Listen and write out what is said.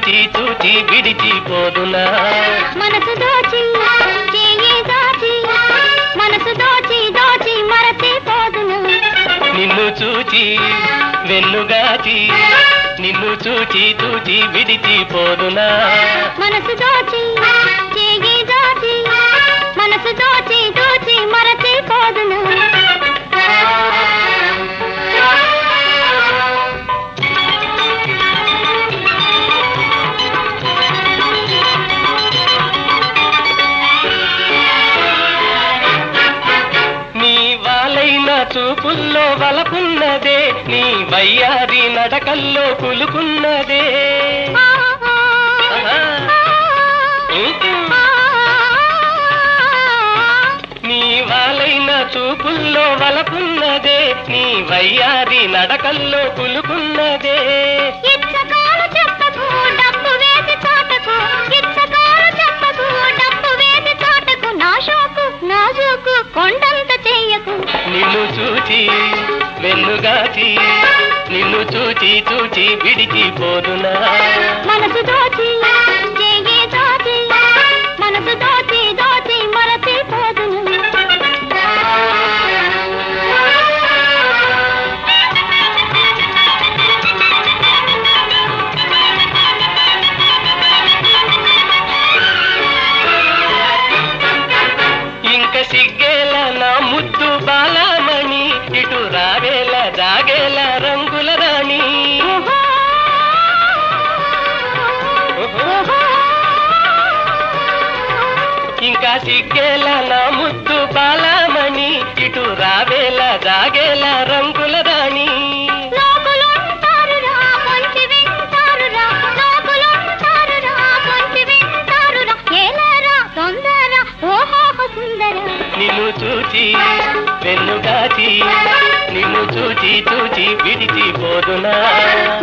చూచి చూచి విడిచిపోదునా మనసు దోచి చేయి దాచి మనసు దోచి దోచి మరచి పోదును నిన్ను చూచి వెన్నుగాచి నిన్ను చూచి చూచి విడిచిపోదునా మనసు దోచి చేయి దాచి మనసు దోచి దోచి మరచి పోదును నీ వాలైన చూపుల్లో వలపున్నదే నీ వయ్యారి నడకల్లో కులుకున్నదే ఆహా. నీ వాలైన చూపుల్లో వలపున్నదే నీ వయ్యారి నడకల్లో కులుకున్నదే ఇచ్చకాలు చెప్పకు డబ్బు వేసి చోటకు ఇచ్చకాలు చెప్పకు డబ్బు వేసి చోటకు నా షోకు నా జోకు కొండంత చెయ్యకు నిన్ను చూచి వెన్నుగాచి నిన్ను చూచి చూచి విడిచిపోదునా మనసు దోచి చెయ్యి దోచి మనసు దోచి దోచి మరచి పోదును ఇంక సిగ్గేల నా ముద్దు బాలమణి ఇటు రావేల జాగేల రంగుల రాణి ఓహో ఓహో ఇంకా సిగ్గేల నా ముద్దు బాలమణి ఇటు రావేల జాగేల రంగుల రాణి లోకులుంటారురా, పొంచి వింటారురా, లోకులుంటారురా, పొంచి వింటారురా. ఏలేరా, తొందర, ఓహోహ సుందర. నిన్ను చూచి వెన్నుగాచి నిన్ను చూచి చూచి విడిచిపోదునా